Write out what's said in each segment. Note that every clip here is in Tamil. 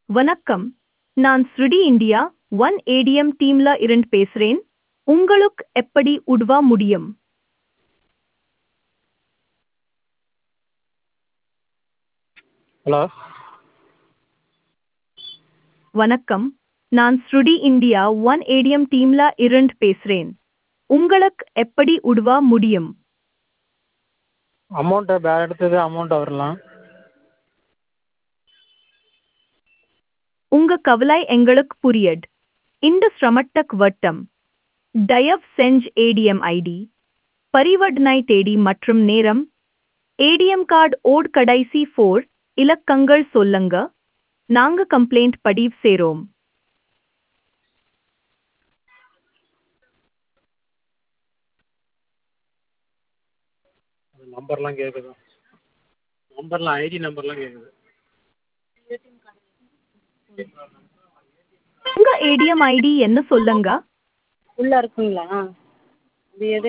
வணக்கம் நான் ஸ்ருடி இந்தியா ஒன் ஏடிஎம் டீம்ல இருந்து பேசுறேன் உங்களுக்கு எப்படி உதவ முடியும் ஹலோ வணக்கம் நான் ஸ்ருடி இந்தியா ஒன் ஏடிஎம் டீம்ல இருந்து பேசுறேன் உங்களுக்கு எப்படி உதவ முடியும் அமௌண்ட்டு வேறு இடத்துக்கு அமௌண்ட் வரலாம் உங்க கவலை எங்களுக்கு புரியுது இந்த சிரமத்துக்கு வட்டம் தயவு செஞ்சு ஏடிஎம் ஐடி பரிவர்த்தனை தேதி மற்றும் நேரம் ஏடிஎம் கார்டு ஓட் கடைசி ஃபோர் இலக்கங்கள் சொல்லுங்க நாங்க கம்ப்ளைண்ட் பதிவு செய்றோம் அது நம்பர்லாம் கேட்குது நம்பர்லாம் ஐடி நம்பர்லாம் கேட்குது உங்க ஏடிஎம் ஐடி என்ன சொல்லுங்க உள்ளே இருக்குங்களா அது எது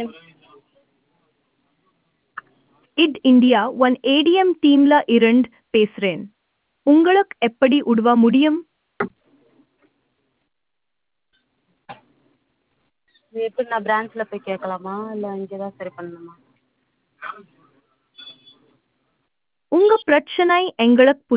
இட் இந்தியா ஒன் ஏடிஎம் டீம்ல இருந்து பேசுறேன் உங்களுக்கு எப்படி உதவ முடியும் இது எப்படி நான் பிரான்ச்சில் போய் கேட்கலாமா இல்லை இங்கே தான் சரி பண்ணணுமா உங்க பிரச்சனை எங்களுக்கு புரியுது